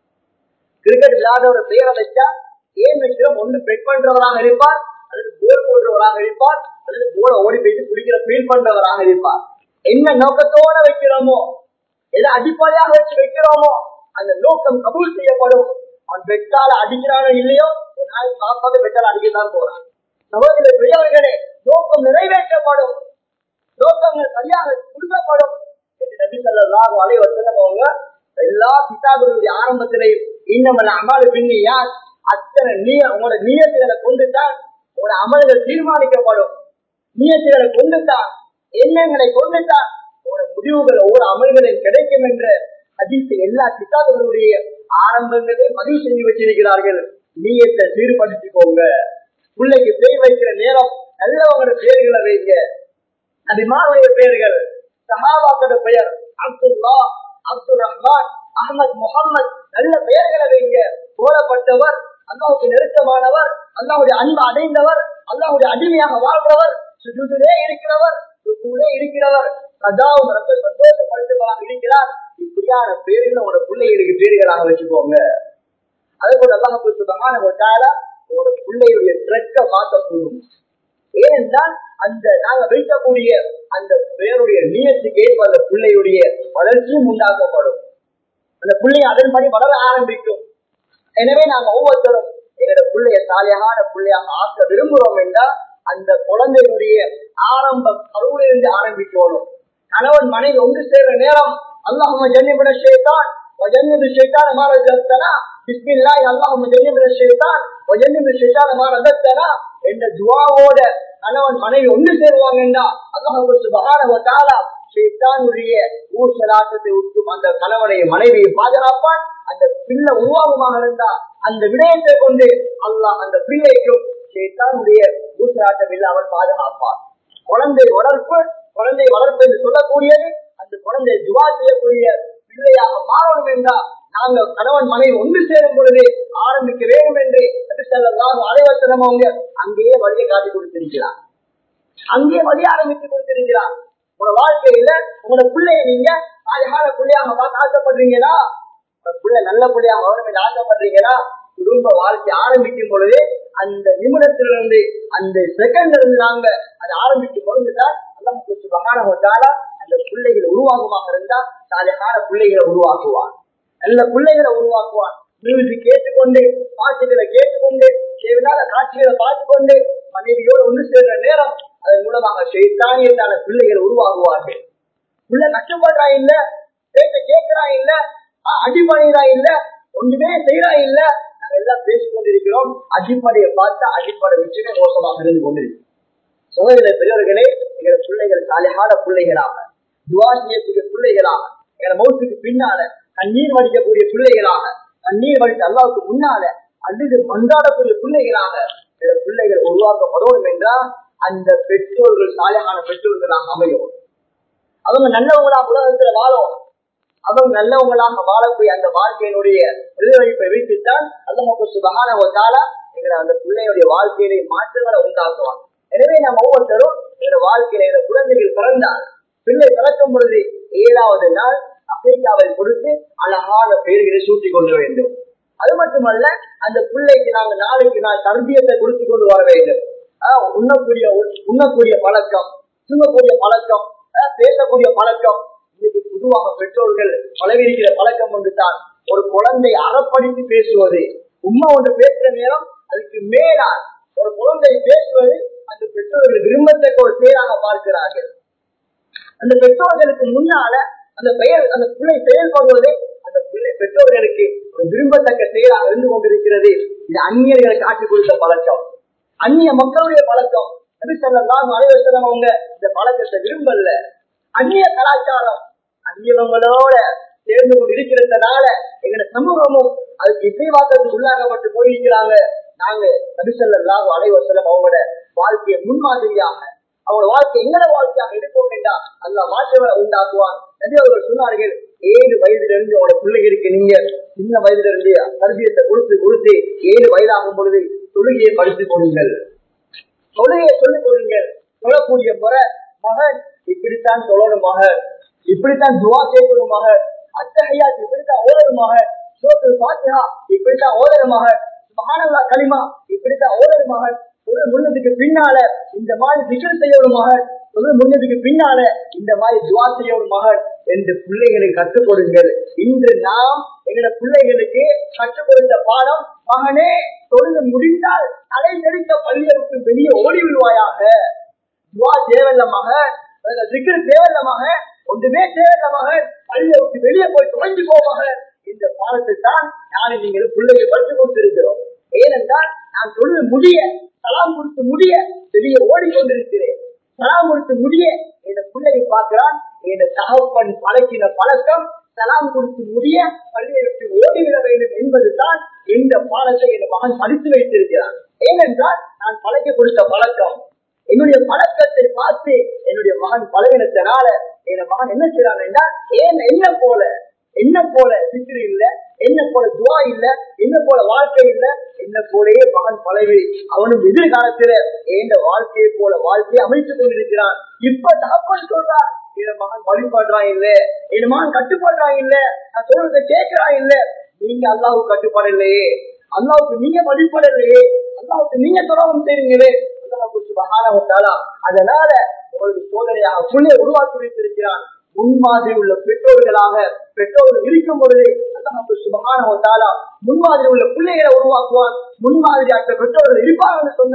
கிரிக்கெட் விளையாடுற பெயரை வச்சா ஏன் வைக்கிறோம் ஒன்று பெட் பண்றவராக இருப்பார் அல்லது போல் போடுறவராக இருப்பார் அல்லது போல ஓடி போயிட்டு குடிக்கிற ஃபீல் பண்றவராக இருப்பார் என்ன நோக்கத்தோட வைக்கிறோமோ எதை அடிப்படையாக வச்சு வைக்கிறோமோ அந்த நோக்கம் கபூல் செய்யப்படும் அவன் பெட்டால அடிக்கிறானோ இல்லையோ ஒரு நாள் காப்பாக பெட்டால அடிக்கத்தான் போறான் சகோதர பெரியவர்களே நோக்கம் நிறைவேற்றப்படும் நோக்கங்கள் சரியாக கொடுக்கப்படும் என்று நபி சொல்லலாம் வலை வசனம் அவங்க எல்லா கிதாபுகளுடைய ஆரம்பத்திலையும் இன்னமல்ல அமலு பின்னி யார் அத்தனை நீய உங்களோட நியத்துகளை கொண்டுதான் உங்களோட அமல்கள் தீர்மானிக்கப்படும் நியத்துகளை கொண்டுதான் எண்ணங்களை கொண்டுதான் உங்களோட முடிவுகள் ஒவ்வொரு அமல்களில் கிடைக்கும் என்ற அதிர்ச்சி எல்லா கிதாபுகளுடைய ஆரம்பங்களே பதிவு செஞ்சு வச்சிருக்கிறார்கள் நீயத்தை சீர்படுத்திக்கோங்க பிள்ளைக்கு பேர் வைக்கிற நேரம் நல்லவங்களோட பேர்களை வைங்க நபிமாவுடைய பெயர்கள் சஹாபாக்களோட பெயர் அப்துல்லா அப்துல் ரஹ்மான் அகமது முகமது நல்ல பெயர்களை வைங்க போடப்பட்டவர் அல்லாவுக்கு நெருக்கமானவர் அல்லாவுடைய அன்பு அடைந்தவர் அல்லாவுடைய அடிமையாக வாழ்றவர் சுஜூதிலே இருக்கிறவர் ருக்குவிலே இருக்கிறவர் சதாவும் ரொம்ப சந்தோஷப்படுத்துவதாக இருக்கிறார் இப்படியான பேர்கள் உங்களோட பிள்ளைகளுக்கு பேர்களாக வச்சுக்கோங்க அதே போல அல்லாஹ் சுபகான உங்களோட பிள்ளையுடைய ட்ரெக்க மாற்றக்கூடும் ஏனென்றால் அந்த நாங்க வைக்கக்கூடிய அந்த பேருடைய நீயத்துக்கு ஏற்ப அந்த பிள்ளையுடைய வளர்ச்சியும் உண்டாக்கப்படும் அந்த பிள்ளை அதன்படி வளர ஆரம்பிக்கும் எனவே நாங்க ஒவ்வொருத்தரும் எங்களோட பிள்ளைய சாலையான பிள்ளையாக ஆக்க விரும்புகிறோம் என்றால் அந்த குழந்தையுடைய ஆரம்ப கருவிலிருந்து ஆரம்பிக்கணும் கணவன் மனைவி ஒன்று சேர்ற நேரம் அல்லாஹ் ஜன்னிபட சேத்தான் وجنب الشيطان ما رزقتنا بسم الله اللهم جنب الشيطان وجنب الشيطان ما رزقتنا என்ற துவாவோட கணவன் மனைவி ஒன்று சேருவாங்கன்னா அல்லாஹ் சுபஹானஹு வ தஆலா ஷைத்தானுடைய ஊசலாட்டத்தை விட்டு அந்த கணவனை மனைவியை பாதுகாப்பான் அந்த பிள்ளை உருவாகமாக இருந்தா அந்த விடயத்தை கொண்டு அல்லாஹ் அந்த பிள்ளைக்கும் ஷைத்தானுடைய ஊசலாட்டம் இல்லாமல் பாதுகாப்பான் குழந்தை வளர்ப்பு குழந்தை வளர்ப்பு என்று சொல்லக்கூடியது அந்த குழந்தை துவா செய்யக்கூடிய பிள்ளையாக மாறணும் என்றால் நாங்கள் கணவன் மனைவி ஒன்று சேரும் பொழுது ஆரம்பிக்க வேண்டும் என்று செல்லலாம் அலைவசனம் அவங்க அங்கேயே வழியை காட்டி கொடுத்திருக்கிறார் அங்கேயே வழி ஆரம்பித்து கொடுத்திருக்கிறார் உங்களோட வாழ்க்கையில உங்களோட பிள்ளைய நீங்க அழகான பிள்ளையாக பார்த்து ஆசைப்படுறீங்களா உங்க பிள்ளை நல்ல பிள்ளையாக வரணும் என்று ஆசைப்படுறீங்களா குடும்ப வாழ்க்கை ஆரம்பிக்கும் பொழுது அந்த நிமிடத்திலிருந்து அந்த செகண்ட்ல இருந்து நாங்க அதை ஆரம்பிக்கும் பொழுதுதான் அல்லாஹ் சுபஹானஹு அந்த பிள்ளைகள் உருவாகுமாக இருந்தா சாலையான பிள்ளைகளை உருவாக்குவான் நல்ல பிள்ளைகளை உருவாக்குவான் மியூசிக் கேட்டுக்கொண்டு பாட்டுகளை கேட்டுக்கொண்டு தேவையான காட்சிகளை பார்த்துக்கொண்டு மனைவியோடு ஒன்று சேர்ற நேரம் அதன் மூலமாக செய்தானியத்தான பிள்ளைகள் உருவாகுவார்கள் உள்ள கஷ்டப்படுறா இல்ல பேச்ச கேட்கிறா இல்ல அடிப்படையா இல்ல ஒன்றுமே செய்யறா இல்ல நாங்க எல்லாம் பேசிக் கொண்டிருக்கிறோம் அடிப்படையை பார்த்தா அடிப்படை வச்சுமே மோசமாக இருந்து கொண்டிருக்கிறோம் சோதனை பெரியவர்களே எங்களோட பிள்ளைகள் சாலையான பிள்ளைகளாக துவா செய்யக்கூடிய பிள்ளைகளாக எங்களை மௌத்துக்கு பின்னால கண்ணீர் வடிக்கக்கூடிய பிள்ளைகளாக கண்ணீர் வடித்த அல்லாவுக்கு முன்னால அல்லது மன்றாடக்கூடிய பிள்ளைகளாக சில பிள்ளைகள் உருவாக்கப்படணும் என்றால் அந்த பெற்றோர்கள் சாலையான பெற்றோர்களாக அமையும் அவங்க நல்லவங்களாக உலகத்துல வாழும் அவங்க நல்லவங்களாக வாழக்கூடிய அந்த வாழ்க்கையினுடைய பிரதிபலிப்பை வைத்துத்தான் அல்ல சுபகான ஒரு காலா எங்களை அந்த பிள்ளையுடைய வாழ்க்கையிலே மாற்றங்களை உண்டாக்குவாங்க எனவே நாம் ஒவ்வொருத்தரும் எங்களோட வாழ்க்கையில எங்க குழந்தைகள் பிறந்தால் பிள்ளை பிறக்கும் பொழுது ஏழாவது நாள் அமெரிக்காவை கொடுத்து அழகான பெயர்களை சூட்டி கொள்ள வேண்டும் அது மட்டுமல்ல அந்த பிள்ளைக்கு நாங்க நாளைக்கு நாள் தர்பியத்தை கொடுத்து கொண்டு வர வேண்டும் உண்ணக்கூடிய உண்ணக்கூடிய பழக்கம் தூங்கக்கூடிய பழக்கம் பேசக்கூடிய பழக்கம் இன்னைக்கு பொதுவாக பெற்றோர்கள் பழகிருக்கிற பழக்கம் ஒன்று தான் ஒரு குழந்தை அறப்படித்து பேசுவது உண்மை ஒன்று பேசுற நேரம் அதுக்கு மேலால் ஒரு குழந்தை பேசுவது அந்த பெற்றோர்கள் விரும்பத்தக்க ஒரு செயலாக பார்க்கிறார்கள் அந்த பெற்றோர்களுக்கு முன்னால அந்த பெயர் அந்த பிள்ளை செயல்படுவது அந்த பிள்ளை பெற்றோர்களுக்கு ஒரு விரும்பத்தக்க செயலாக இருந்து கொண்டிருக்கிறது இது அந்நியர்களை காட்டி கொடுத்த பழக்கம் அந்நிய மக்களுடைய பழக்கம் நபிசல்லாம் அனைவசனம் அவங்க இந்த பழக்கத்தை விரும்பல அந்நிய கலாச்சாரம் அந்நியவங்களோட சேர்ந்து கொண்டு இருக்கிறதுனால எங்க சமூகமும் அதுக்கு இசைவாக்கத்துக்கு உள்ளாகப்பட்டு போயிருக்கிறாங்க நாங்க நபிசல்லாம் அனைவசனம் அவங்களோட வாழ்க்கையை முன்மாதிரியாக அவங்க வாழ்க்கை எங்கட வாழ்க்கையாக எடுப்போம் வேண்டாம் அல்ல மாற்றங்களை உண்டாக்குவான் நபி அவர்கள் சொன்னார்கள் ஏழு வயதுல இருந்து அவங்களோட பிள்ளைகளுக்கு நீங்க சின்ன வயதுல இருந்து கல்வியத்தை கொடுத்து கொடுத்து ஏழு வயதாகும் பொழுது தொழுகையை படித்துக் கொடுங்கள் தொழுகையை சொல்லிக் கொடுங்கள் சொல்லக்கூடிய முறை மகன் இப்படித்தான் சொல்லணும் மகன் இப்படித்தான் துவா கேட்கணும் மகன் அத்தகையா இப்படித்தான் ஓடணும் மகன் சோத்து பாத்தியா இப்படித்தான் ஓடணும் மகன் மகானல்லா களிமா இப்படித்தான் ஓடணும் மகன் தொழில் முன்னதுக்கு பின்னால இந்த மாதிரி விஜயம் செய்யணும் மகன் தொழில் முன்னதுக்கு பின்னால இந்த மாதிரி துவா செய்யணும் மகன் என்று பிள்ளைகளுக்கு கற்றுக் கொடுங்கள் இன்று நாம் எங்களோட பிள்ளைகளுக்கு கற்றுக் கொடுத்த பாடம் மகனே தொழில் முடிந்தால் தலை நெருக்க பள்ளிகளுக்கு வெளியே ஓடி விடுவாயாக துவா தேவையில்ல மகன் சிக்கல் தேவையில்ல மகன் ஒன்றுமே தேவையில்ல மகன் பள்ளியை விட்டு வெளியே போய் தொலைஞ்சு போவாங்க இந்த பாடத்தை தான் நாளை நீங்கள் பிள்ளைகள் படித்துக் கொடுத்திருக்கிறோம் ஏனென்றால் நான் தொழில் முடிய சலாம் கொடுத்து முடிய வெளியே ஓடிக்கொண்டிருக்கிறேன் சலாம் கொடுத்து முடிய என் பிள்ளையை பார்க்கிறான் என் தகப்பன் பழக்கின பழக்கம் சலாம் கொடுத்து முடிய பள்ளியை விட்டு ஓடிவிட வேண்டும் என்பதுதான் இந்த பாடத்தை என் மகன் படித்து வைத்திருக்கிறான் ஏனென்றால் நான் பழக்க கொடுத்த பழக்கம் என்னுடைய பழக்கத்தை பார்த்து என்னுடைய மகன் பழகினத்தினால என் மகன் என்ன செய்யறான் என்றால் ஏன் என்ன போல என்ன போல சிக்கிரி இல்ல என்ன போல துவா இல்ல என்ன போல வாழ்க்கை இல்ல என்ன போலயே மகன் பழகி அவனும் எதிர்காலத்துல எந்த வாழ்க்கையை போல வாழ்க்கையை அமைத்துக் கொண்டிருக்கிறான் இப்ப தகப்பன் சொல்றான் என் மகன் வழிபடுறான் இல்ல என் மகன் கட்டுப்படுறான் இல்ல நான் சொல்றதை கேட்கிறான் இல்ல நீங்க அல்லாவுக்கு கட்டுப்பாடு இல்லையே அல்லாவுக்கு நீங்க வழிபடலையே அல்லாவுக்கு நீங்க தொடர்பு செய்றீங்களே அதனால உங்களுக்கு சோதனையாக புள்ளைய உருவாக்கி வைத்திருக்கிறான் முன்மாதிரி உள்ள பெற்றோர்களாக பெற்றோர்கள் இருக்கும் பொழுது அல்லாஹ் சுபகான முன்மாதிரி உள்ள பிள்ளைகளை உருவாக்குவான் முன்மாதிரி அற்ற பெற்றோர்கள் இருப்பாங்கன்னு சொன்னா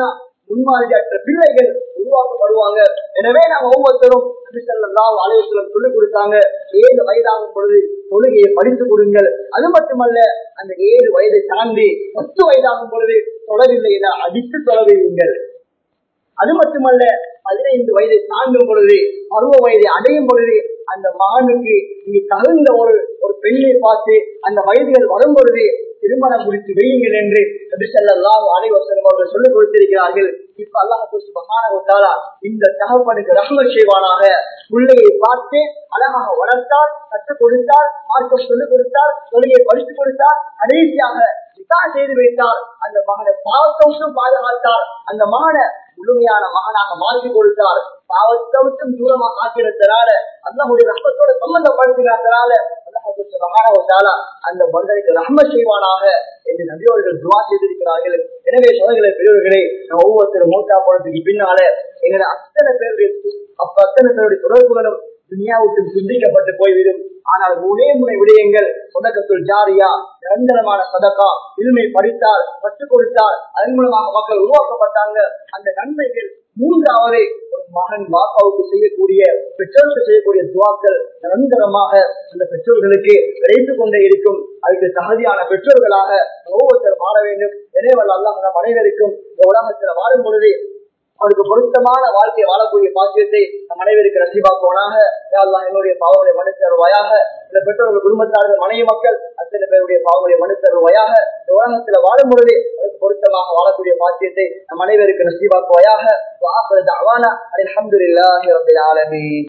முன்மாதிரியற்ற பிள்ளைகள் உருவாக்கப்படுவாங்க எனவே நாங்க ஒவ்வொருத்தரும் நபிசல்லாம் அலைவசலம் சொல்லிக் கொடுத்தாங்க ஏழு வயதாகும் பொழுது தொழுகையை படித்து கொடுங்கள் அது மட்டுமல்ல அந்த ஏழு வயதை தாண்டி பத்து வயதாகும் பொழுது தொழவில்லை என அடித்து தொலைவீங்கள் அது மட்டுமல்ல பதினைந்து வயதை தாண்டும் பொழுது பருவ வயதை அடையும் பொழுது அந்த மகனுக்கு நீங்க தகுந்த ஒரு ஒரு பெண்ணை பார்த்து அந்த வயதுகள் வரும் பொழுது திருமணம் முடித்து வையுங்கள் என்று செல்லலாம் அனைவசனம் அவர்கள் சொல்லிக் கொடுத்திருக்கிறார்கள் இப்ப அல்லாஹாலா இந்த தகப்பனுக்கு ரஹ்ம செய்வானாக பிள்ளையை பார்த்து அழகாக வளர்த்தால் கற்றுக் கொடுத்தால் மார்க்கம் சொல்லிக் கொடுத்தால் தொழிலை படித்துக் கொடுத்தால் கடைசியாக நிக்காஹ் செய்து வைத்தார் அந்த மகனை பாவத்தோட்டம் பாதுகாத்தார் அந்த மகனை முழுமையான மகனாக மாற்றி கொடுத்தார் பாவத்தோட்டம் தூரமாக ஆக்கினத்தினால அல்லாஹுடைய ரத்தத்தோட சம்பந்தப்படுத்தினத்தினால அல்லாஹால அந்த மனிதனுக்கு ரஹ்ம செய்வானாக என்று நபியோர்கள் துவா செய்திருக்கிறார்கள் எனவே சோதனை பெரியவர்களே நான் ஒவ்வொருத்தரும் மூத்தா போனதுக்கு பின்னால எங்களை அத்தனை பேருடைய அப்ப அத்தனை பேருடைய தொடர்புகளும் துனியாவுக்கு சிந்திக்கப்பட்டு போய்விடும் ஆனால் மூணே முனை விடயங்கள் சொதக்கத்துள் ஜாரியா நிரந்தரமான சதக்கா இல்மை படித்தால் கற்றுக் கொடுத்தால் அதன் மூலமாக மக்கள் உருவாக்கப்பட்டாங்க அந்த நன்மைகள் மூன்றாவது ஒரு மகன் பாப்பாவுக்கு செய்யக்கூடிய பெற்றோருக்கு செய்யக்கூடிய துவாக்கள் நிரந்தரமாக அந்த பெற்றோர்களுக்கு கிடைத்துக் கொண்டே இருக்கும் அதுக்கு தகுதியான பெற்றோர்களாக ஒவ்வொருத்தர் மாற வேண்டும் எனவே அல்லாஹ் நம் அனைவருக்கும் இந்த உலகத்தில் வாழும் பொழுது அவருக்கு பொருத்தமான வாழ்க்கையை வாழக்கூடிய பாக்கியத்தை நம் அனைவருக்கு ரசிபாக்குவனாக என்னுடைய பாவங்களை மனு தருவாயாக இந்த பெற்றோர்கள் குடும்பத்தார்கள் மனைவி மக்கள் அத்தனை பேருடைய பாவங்களை மனு தருவாயாக இந்த உலகத்துல வாழும் பொழுது அவருக்கு பொருத்தமாக வாழக்கூடிய பாக்கியத்தை நம் அனைவருக்கு நசிபாக்குவாயாக அலமதுல்லாஹி ரபில் ஆலமீன்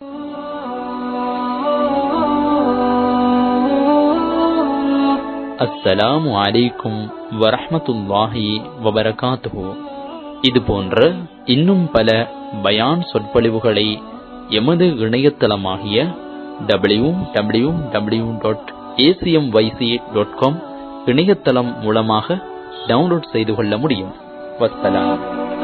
அஸ்ஸலாமு அலைக்கும் வரஹமத்துல்லாஹி வபரகாத்துஹு இது போன்ற இன்னும் பல பயான் சொற்பொழிவுகளை எமது இணையதளமாகிய W W W dot ACM YC dot com இணையதளம் மூலமாக டவுன்லோட் செய்து கொள்ள முடியும் வஸ்ஸலாம்